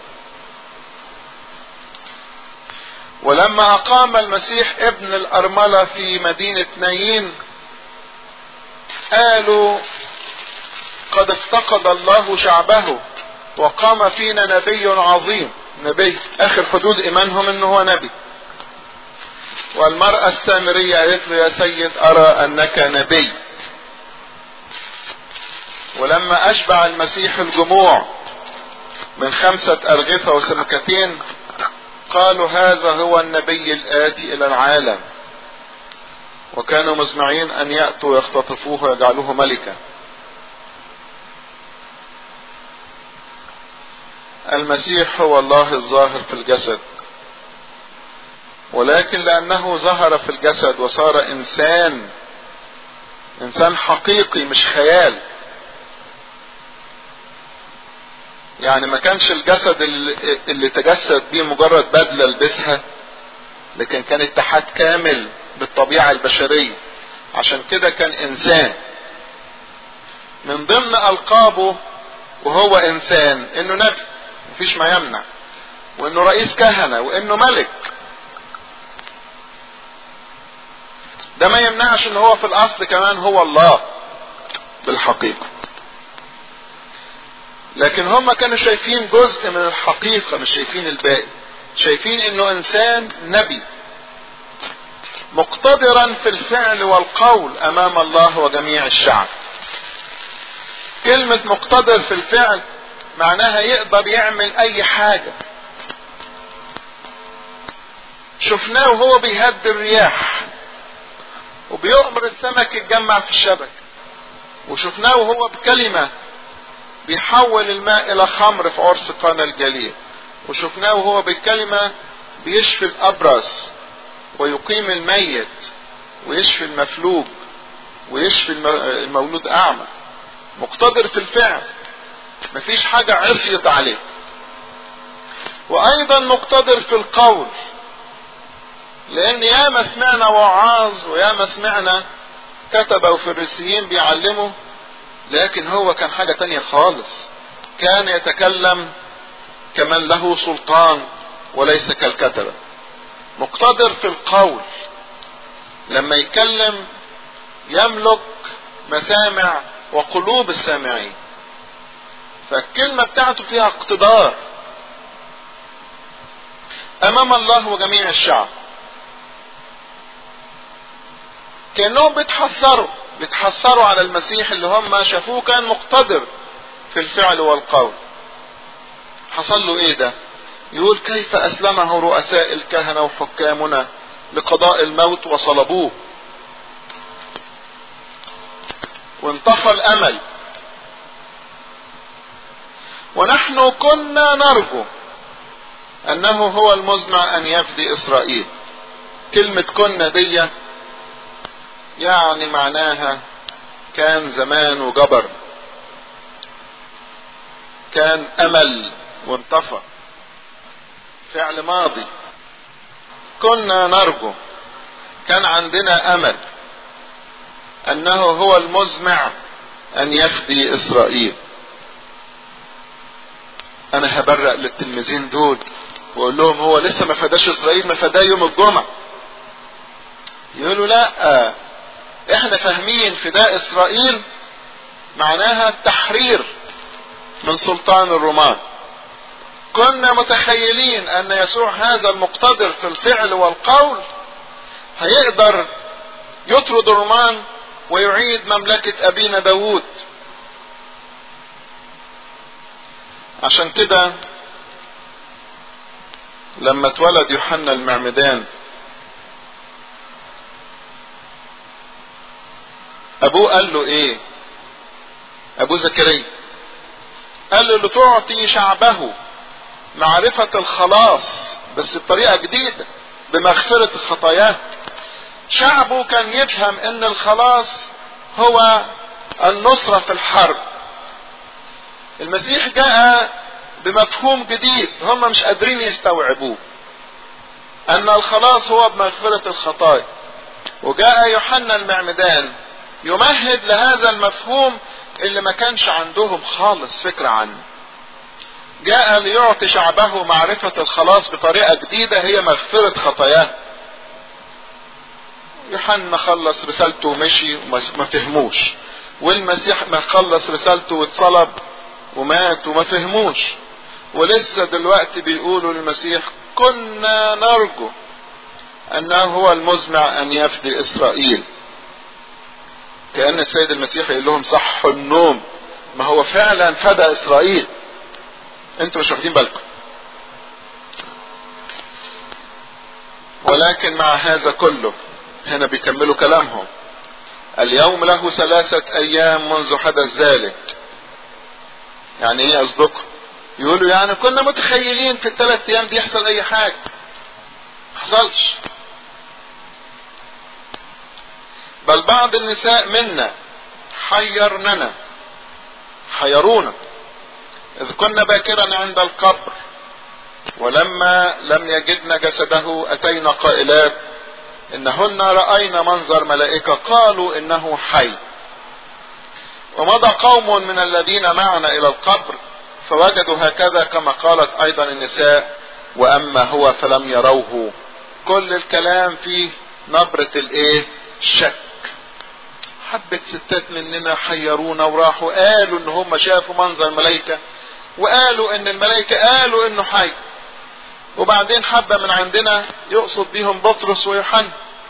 ولما أقام المسيح ابن الأرملة في مدينة نايين قالوا قد افتقد الله شعبه وقام فينا نبي عظيم نبي اخر حدود ايمانهم انه هو نبي والمرأة السامرية قالت له يا سيد ارى انك نبي ولما اشبع المسيح الجموع من خمسة ارغفة وسمكتين قالوا هذا هو النبي الاتي الى العالم وكانوا مزمعين ان يأتوا ويختطفوه ويجعلوه ملكا المسيح هو الله الظاهر في الجسد ولكن لانه ظهر في الجسد وصار انسان انسان حقيقي مش خيال يعني ما كانش الجسد اللي, اللي تجسد بيه مجرد بدله لبسها لكن كان اتحاد كامل بالطبيعه البشريه عشان كده كان انسان من ضمن القابه وهو انسان انه نبي مفيش ما يمنع وانه رئيس كهنه وانه ملك ده ما يمنعش ان هو في الاصل كمان هو الله بالحقيقه لكن هم كانوا شايفين جزء من الحقيقه مش شايفين الباقي شايفين انه انسان نبي مقتدرا في الفعل والقول امام الله وجميع الشعب كلمه مقتدر في الفعل معناها يقدر يعمل اي حاجة شفناه وهو بيهد الرياح وبيؤمر السمك يتجمع في الشبك وشفناه وهو بكلمة بيحول الماء الى خمر في عرس قانا الجليل وشفناه وهو بالكلمة بيشفي الابرص ويقيم الميت ويشفي المفلوج ويشفي المولود اعمى مقتدر في الفعل مفيش حاجة عصيت عليه وايضا مقتدر في القول لان ياما سمعنا وعاظ وياما سمعنا كتبة وفريسيين بيعلموا لكن هو كان حاجة تانية خالص كان يتكلم كمن له سلطان وليس كالكتبة مقتدر في القول لما يتكلم يملك مسامع وقلوب السامعين فالكلمة بتاعته فيها اقتدار امام الله وجميع الشعب كانهم بيتحسروا بيتحسروا على المسيح اللي هم شافوه كان مقتدر في الفعل والقول حصل له ايه ده يقول كيف اسلمه رؤساء الكهنة وحكامنا لقضاء الموت وصلبوه وانطفى الامل ونحن كنا نرجو انه هو المزمع ان يفدي اسرائيل كلمة كنا دي يعني معناها كان زمان وجبر كان امل وانطفى فعل ماضي كنا نرجو كان عندنا امل انه هو المزمع ان يفدي اسرائيل انا هبرق للتلميذين دول واقول لهم هو لسه ما فداش اسرائيل ما فداه يوم الجمعه يقولوا لا احنا فاهمين فداء اسرائيل معناها التحرير من سلطان الرومان كنا متخيلين ان يسوع هذا المقتدر في الفعل والقول هيقدر يطرد الرومان ويعيد مملكة ابينا داوود عشان كده لما اتولد يوحنا المعمدان ابوه قال له ايه ابو زكريا قال له لتعطي شعبه معرفة الخلاص بس بطريقة جديدة بمغفرة الخطايا شعبه كان يفهم ان الخلاص هو النصرة في الحرب المسيح جاء بمفهوم جديد هم مش قادرين يستوعبوه ان الخلاص هو بمغفرة الخطايا وجاء يوحنا المعمدان يمهد لهذا المفهوم اللي ما كانش عندهم خالص فكرة عنه جاء ليعطي شعبه معرفة الخلاص بطريقة جديدة هي مغفرة خطاياه يوحنا خلص رسالته ومشي وما فهموش والمسيح ما خلص رسالته واتصلب ومات وما فهموش ولسه دلوقتي بيقولوا للمسيح كنا نرجو انه هو المزمع ان يفدي اسرائيل كأن السيد المسيح يقول لهم صحوا النوم ما هو فعلا فدى اسرائيل انتوا مش واخدين بالكم ولكن مع هذا كله هنا بيكملوا كلامهم اليوم له ثلاثة ايام منذ حدث ذلك يعني ايه قصدكم يقولوا يعني كنا متخيلين في الثلاث ايام دي يحصل اي حاجة حصلش بل بعض النساء منا حيرننا حيرونا اذ كنا باكرا عند القبر ولما لم يجدن جسده اتينا قائلات انهن راينا منظر ملائكه قالوا انه حي ومضى قوم من الذين معنا الى القبر فوجدوا هكذا كما قالت ايضا النساء واما هو فلم يروه كل الكلام فيه نبرة الايه الشك حبة ستات مننا حيرونا وراحوا قالوا ان هم شافوا منظر الملائكة وقالوا ان الملائكة قالوا انه حي وبعدين حبة من عندنا يقصد بيهم بطرس ويوحنا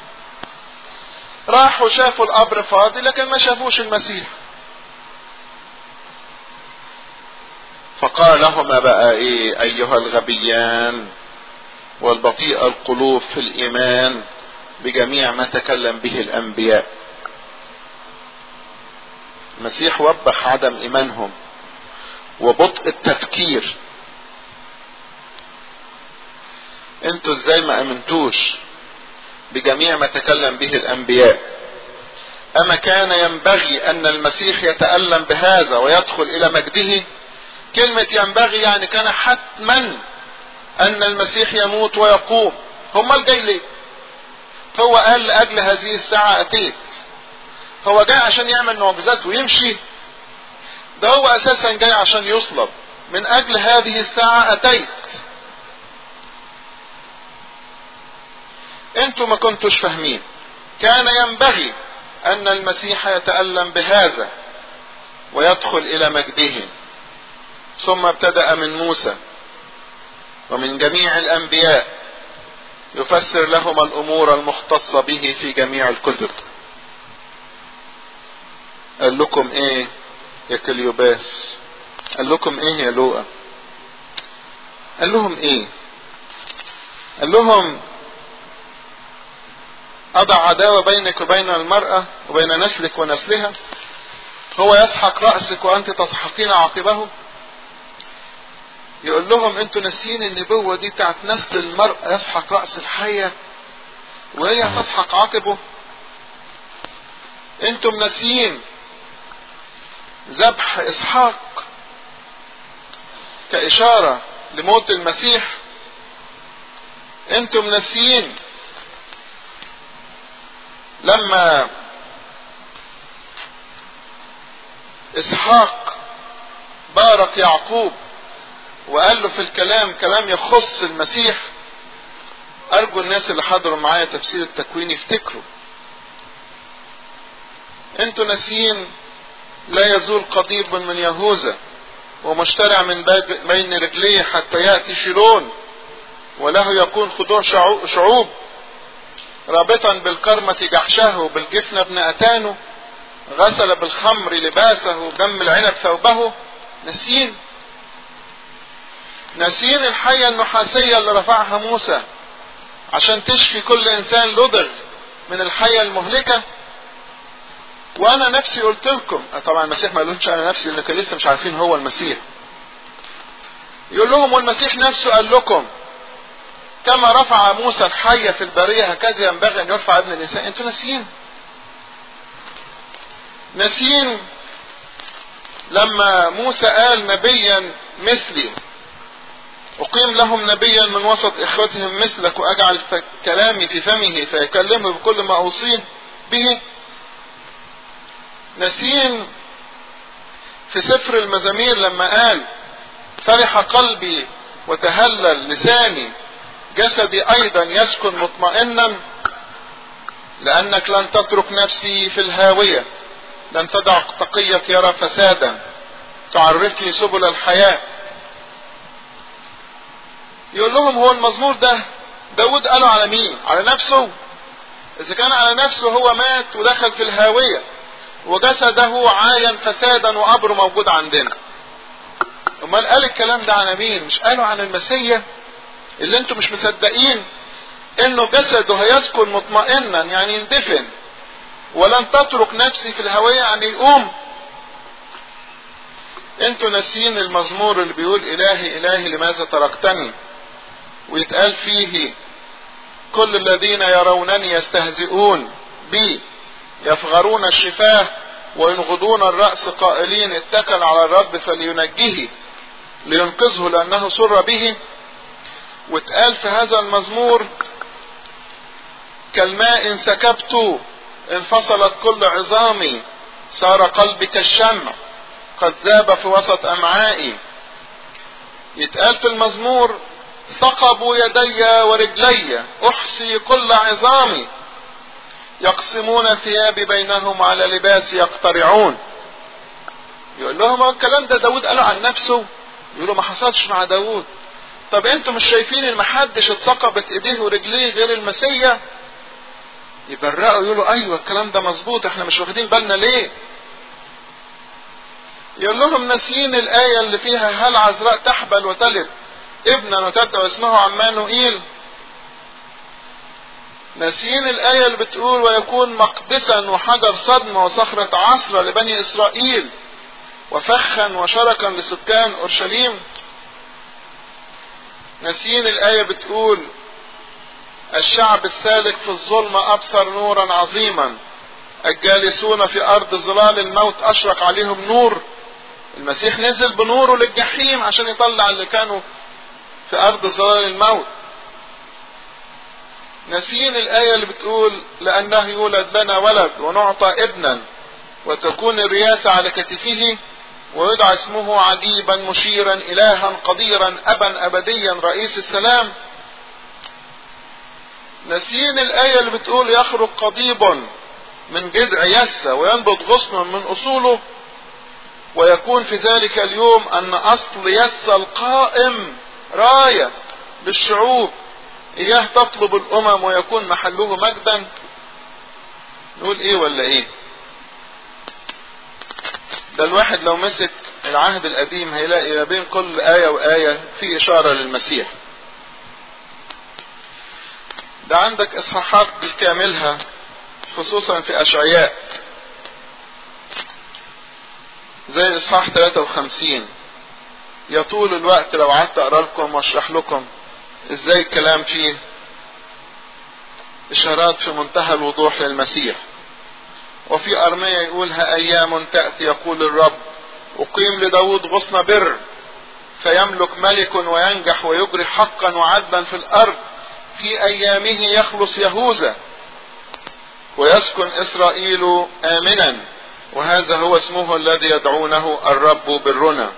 راحوا شافوا القبر فاضي لكن ما شافوش المسيح فقال لهما بقى ايه ايها الغبيان والبطيء القلوب في الايمان بجميع ما تكلم به الانبياء المسيح وبخ عدم ايمانهم وبطء التفكير انتوا ازاي ما امنتوش بجميع ما تكلم به الانبياء اما كان ينبغي ان المسيح يتالم بهذا ويدخل الى مجده كلمة ينبغي يعني كان حتما ان المسيح يموت ويقوم هم الجاي ليه هو قال لاجل هذه الساعة اتيت هو جاي عشان يعمل معجزات ويمشي ده هو اساسا جاي عشان يصلب من اجل هذه الساعة اتيت انتوا ما كنتوش فاهمين كان ينبغي ان المسيح يتألم بهذا ويدخل الى مجده ثم ابتدأ من موسى ومن جميع الانبياء يفسر لهم الامور المختصة به في جميع الكتب قال لكم ايه يا كليوباس قال لكم ايه يا لوقا قال لهم ايه قال لهم أضع عداوة بينك وبين المرأة وبين نسلك ونسلها هو يسحق رأسك وأنت تسحقين عاقبه يقول لهم انتوا ناسيين النبوة دي بتاعت نسل المرأة يسحق رأس الحية وهي تسحق عاقبه انتم ناسيين ذبح اسحاق كإشارة لموت المسيح انتم ناسيين لما اسحاق بارك يعقوب وقال له في الكلام كلام يخص المسيح ارجو الناس اللي حضروا معايا تفسير التكوين يفتكروا انتوا ناسيين لا يزول قضيب من يهوذا ومشترع من بين رجليه حتى ياتي شيلون وله يكون خضوع شعوب رابطا بالكرمة جحشه وبالجفن ابن أتانه غسل بالخمر لباسه ودم العنب ثوبه نسين نسين الحية النحاسية اللي رفعها موسى عشان تشفي كل إنسان لدغ من الحية المهلكة وأنا نفسي قلت لكم طبعا المسيح ما قالهمش أنا نفسي لأن كان لسه مش عارفين هو المسيح يقول لهم والمسيح نفسه قال لكم كما رفع موسى الحية في البرية هكذا ينبغي أن يرفع ابن الإنسان أنتوا ناسيين ناسيين لما موسى قال نبيا مثلي أقيم لهم نبيا من وسط إخوتهم مثلك وأجعل كلامي في فمه فيكلمه بكل ما أوصيه به ناسيين في سفر المزامير لما قال فرح قلبي وتهلل لساني جسدي ايضا يسكن مطمئنا لانك لن تترك نفسي في الهاوية لن تدع تقيك يرى فسادا تعرفني سبل الحياة يقول لهم هو المزمور ده داود قاله على مين على نفسه اذا كان على نفسه هو مات ودخل في الهاوية وجسده عاين فسادا وقبره موجود عندنا امال قال الكلام ده على مين مش قالوا عن المسيح اللي انتم مش مصدقين انه جسده هيسكن مطمئنا يعني يندفن ولن تترك نفسي في الهوية يعني يقوم انتوا ناسيين المزمور اللي بيقول الهي الهي لماذا تركتني ويتقال فيه كل الذين يرونني يستهزئون بي يفغرون الشفاه وينغضون الرأس قائلين اتكل على الرب فلينجيه لينقذه لأنه سر به واتقال في هذا المزمور كالماء سكبت انفصلت كل عظامي صار قلبي كالشمع قد ذاب في وسط امعائي يتقال في المزمور ثقبوا يدي ورجلي احصي كل عظامي يقسمون ثيابي بينهم على لباسي يقترعون يقول لهم الكلام ده داود قاله عن نفسه يقولوا ما حصلش مع داود طب انتوا مش شايفين ان محدش اتثقبت ايديه ورجليه غير المسيح يبرقوا يقولوا ايوه الكلام ده مظبوط احنا مش واخدين بالنا ليه يقول لهم ناسيين الآية اللي فيها هل عذراء تحبل وتلد ابنا وتدعو اسمه عمانوئيل ناسيين الآية اللي بتقول ويكون مقدسا وحجر صدم وصخرة عصرة لبني إسرائيل وفخا وشركا لسكان أورشليم ناسيين الآية بتقول الشعب السالك في الظلم أبصر نورا عظيما الجالسون في أرض ظلال الموت أشرق عليهم نور المسيح نزل بنوره للجحيم عشان يطلع اللي كانوا في أرض ظلال الموت ناسيين الآية اللي بتقول لأنه يولد لنا ولد ونعطى ابنا وتكون الرياسة على كتفه ويدعى اسمه عجيبا مشيرا إلها قديرا أبا أبديا رئيس السلام ناسيين الآية اللي بتقول يخرج قضيب من جذع يسة وينبت غصن من أصوله ويكون في ذلك اليوم أن أصل يسة القائم راية للشعوب إياه تطلب الأمم ويكون محله مجدا نقول إيه ولا إيه ده الواحد لو مسك العهد القديم هيلاقي ما بين كل آية وآية في إشارة للمسيح ده عندك إصحاحات بكاملها خصوصا في أشعياء زي إصحاح 53 يطول الوقت لو قعدت أقرأ لكم وأشرح لكم إزاي الكلام فيه إشارات في منتهى الوضوح للمسيح وفي أرمية يقول ها أيام تأتي يقول الرب أقيم لداود غصن بر فيملك ملك وينجح ويجري حقا وعدلا في الأرض في أيامه يخلص يهوذا ويسكن إسرائيل آمنا وهذا هو اسمه الذي يدعونه الرب برنا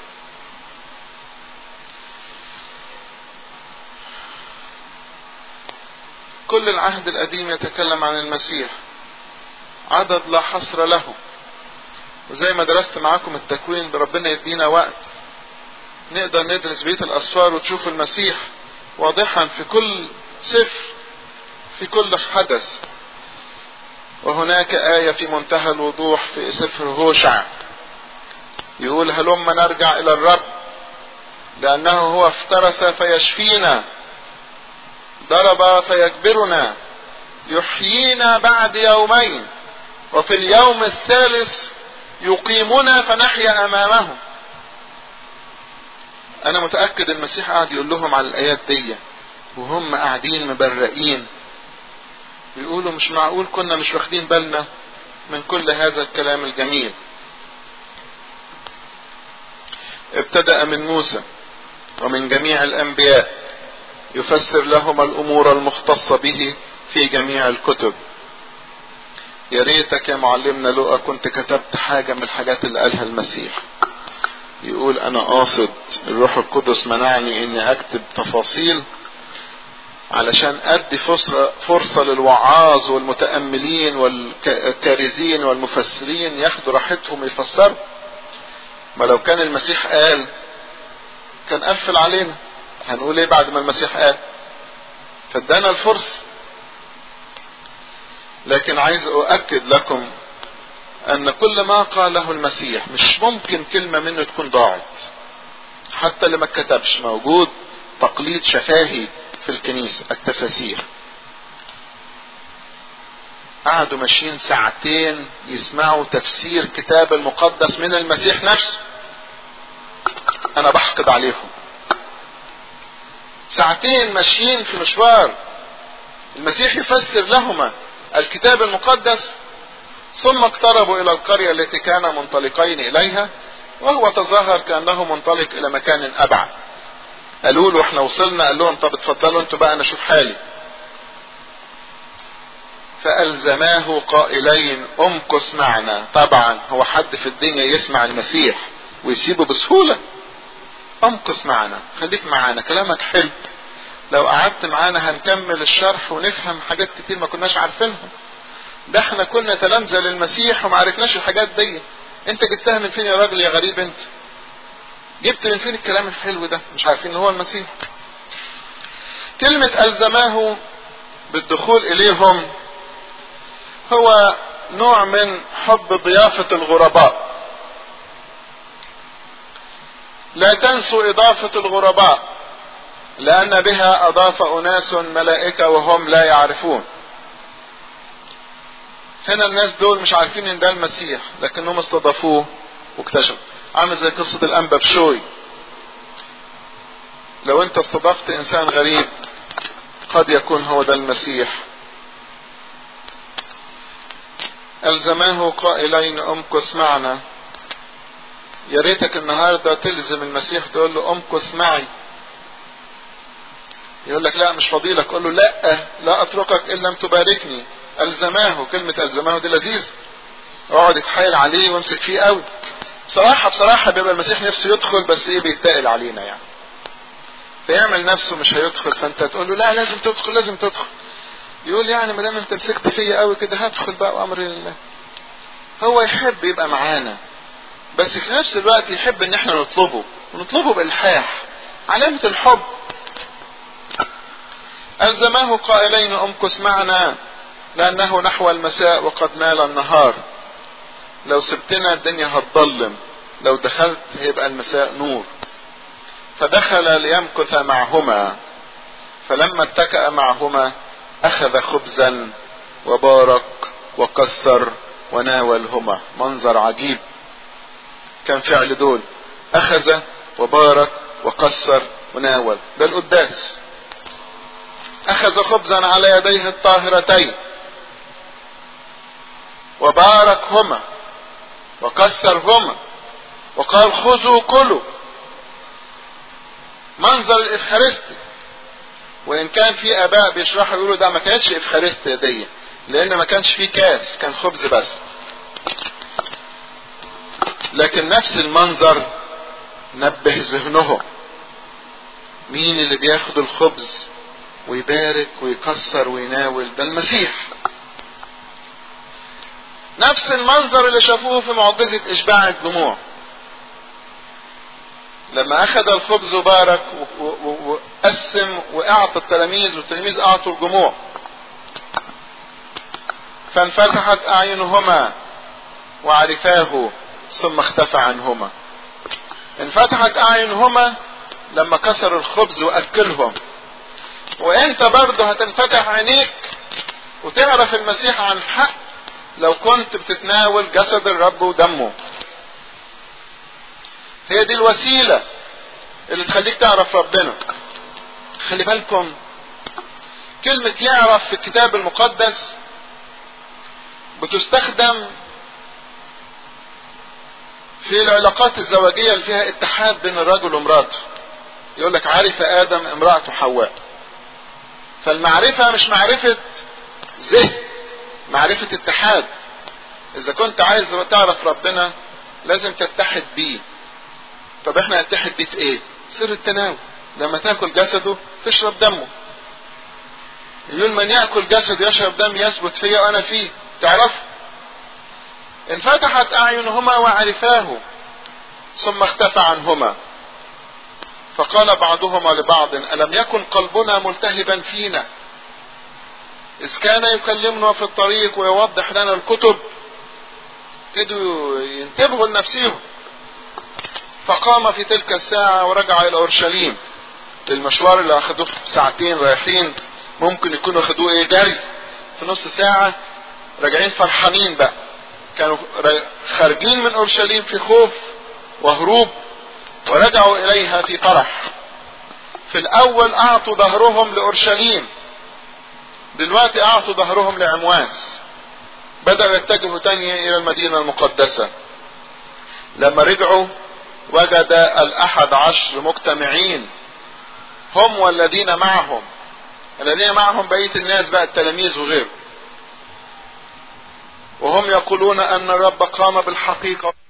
كل العهد القديم يتكلم عن المسيح عدد لا حصر له وزي ما درست معاكم التكوين بربنا يدينا وقت نقدر ندرس بيت الأسفار وتشوف المسيح واضحا في كل سفر في كل حدث وهناك آية في منتهى الوضوح في سفر هوشع يقول هلما نرجع إلى الرب لأنه هو افترس فيشفينا ضرب فيجبرنا يحيينا بعد يومين وفي اليوم الثالث يقيمنا فنحيا أمامه أنا متأكد المسيح قاعد يقول لهم على الآيات دي وهم قاعدين مبرقين بيقولوا مش معقول كنا مش واخدين بالنا من كل هذا الكلام الجميل ابتدأ من موسى ومن جميع الأنبياء يفسر لهم الأمور المختصة به في جميع الكتب يا ريتك يا معلمنا لقى كنت كتبت حاجة من الحاجات اللي قالها المسيح يقول أنا قاصد الروح القدس منعني إني أكتب تفاصيل علشان ادي فرصة, فرصة للوعاظ والمتأملين والكارزين والمفسرين ياخدوا راحتهم يفسروا ما لو كان المسيح قال كان قفل علينا هنقول ايه بعد ما المسيح قال فادانا الفرصة لكن عايز اؤكد لكم ان كل ما قاله المسيح مش ممكن كلمة منه تكون ضاعت حتى اللي ما اتكتبش موجود تقليد شفاهي في الكنيسة التفاسير قعدوا ماشيين ساعتين يسمعوا تفسير كتاب المقدس من المسيح نفسه انا بحقد عليهم ساعتين ماشيين في مشوار المسيح يفسر لهما الكتاب المقدس ثم اقتربوا الى القرية التي كان منطلقين اليها وهو تظاهر كانه منطلق الى مكان ابعد قالوا له احنا وصلنا قال لهم طب اتفضلوا انتوا بقى انا اشوف حالي فألزماه قائلين امكث معنا طبعا هو حد في الدنيا يسمع المسيح ويسيبه بسهولة امكث معنا خليك معانا كلامك حلو لو قعدت معانا هنكمل الشرح ونفهم حاجات كتير ما كناش عارفينها ده احنا كنا تلامذة للمسيح وما عرفناش الحاجات دي انت جبتها من فين يا راجل يا غريب انت جبت من فين الكلام الحلو ده مش عارفين ان هو المسيح كلمة ألزماه بالدخول إليهم هو نوع من حب ضيافة الغرباء لا تنسوا إضافة الغرباء لأن بها أضاف أناس ملائكة وهم لا يعرفون هنا الناس دول مش عارفين ان ده المسيح لكنهم استضافوه واكتشفوا عامل زي قصة الأنبا بشوي لو انت استضفت انسان غريب قد يكون هو ده المسيح ألزماه قائلين امكث معنا يا ريتك النهارده تلزم المسيح تقول له امكث معي يقول لك لا مش فضيلك قول له لا لا اتركك ان لم تباركني الزماه كلمة الزماه دي لذيذ اقعد اتحايل عليه وامسك فيه قوي بصراحة بصراحة بيبقى المسيح نفسه يدخل بس ايه بيتقل علينا يعني فيعمل نفسه مش هيدخل فانت تقول له لا لازم تدخل لازم تدخل يقول يعني ما دام انت مسكت فيا قوي كده هدخل بقى وامر لله هو يحب يبقى معانا بس في نفس الوقت يحب ان احنا نطلبه ونطلبه بالحاح علامة الحب ألزماه قائلين أمكث معنا لأنه نحو المساء وقد مال النهار لو سبتنا الدنيا هتضلم لو دخلت هيبقى المساء نور فدخل ليمكث معهما فلما اتكأ معهما أخذ خبزا وبارك وكسر وناولهما منظر عجيب كان فعل دول أخذ وبارك وكسر وناول ده القداس أخذ خبزا على يديه الطاهرتين وباركهما وكسرهما وقال خذوا كلوا منظر الإفخارستي وإن كان في آباء بيشرحوا يقولوا ده ما كانتش إفخارستي دي لأن ما كانش فيه كاس كان خبز بس لكن نفس المنظر نبه ذهنهم مين اللي بياخد الخبز ويبارك ويكسر ويناول ده المسيح نفس المنظر اللي شافوه في معجزة إشباع الجموع لما أخذ الخبز وبارك وقسم وأعطى التلاميذ والتلاميذ أعطوا الجموع فانفتحت أعينهما وعرفاه ثم اختفى عنهما انفتحت أعينهما لما كسر الخبز وأكلهم وانت برضه هتنفتح عينيك وتعرف المسيح عن حق لو كنت بتتناول جسد الرب ودمه هي دي الوسيلة اللي تخليك تعرف ربنا خلي بالكم كلمة يعرف في الكتاب المقدس بتستخدم في العلاقات الزواجية اللي فيها اتحاد بين الرجل ومراته يقول لك عرف آدم امرأته حواء فالمعرفة مش معرفة ذهن معرفة اتحاد إذا كنت عايز تعرف ربنا لازم تتحد بيه طب احنا نتحد بيه في ايه؟ سر التناول لما تاكل جسده تشرب دمه يقول من ياكل جسد يشرب دم يثبت فيا وانا فيه تعرف انفتحت اعينهما وعرفاه ثم اختفى عنهما فقال بعضهما لبعض ألم يكن قلبنا ملتهبا فينا إذ كان يكلمنا في الطريق ويوضح لنا الكتب ابتدوا ينتبهوا لنفسهم فقام في تلك الساعة ورجع إلى أورشليم المشوار اللي أخذوه في ساعتين رايحين ممكن يكونوا أخذوه إيه جري في نص ساعة راجعين فرحانين بقى كانوا خارجين من أورشليم في خوف وهروب ورجعوا إليها في فرح في الأول أعطوا ظهرهم لأورشليم دلوقتي أعطوا ظهرهم لعمواس بدأوا يتجهوا تاني إلى المدينة المقدسة لما رجعوا وجد الأحد عشر مجتمعين هم والذين معهم الذين معهم بقية الناس بقى التلاميذ وغيره وهم يقولون أن الرب قام بالحقيقة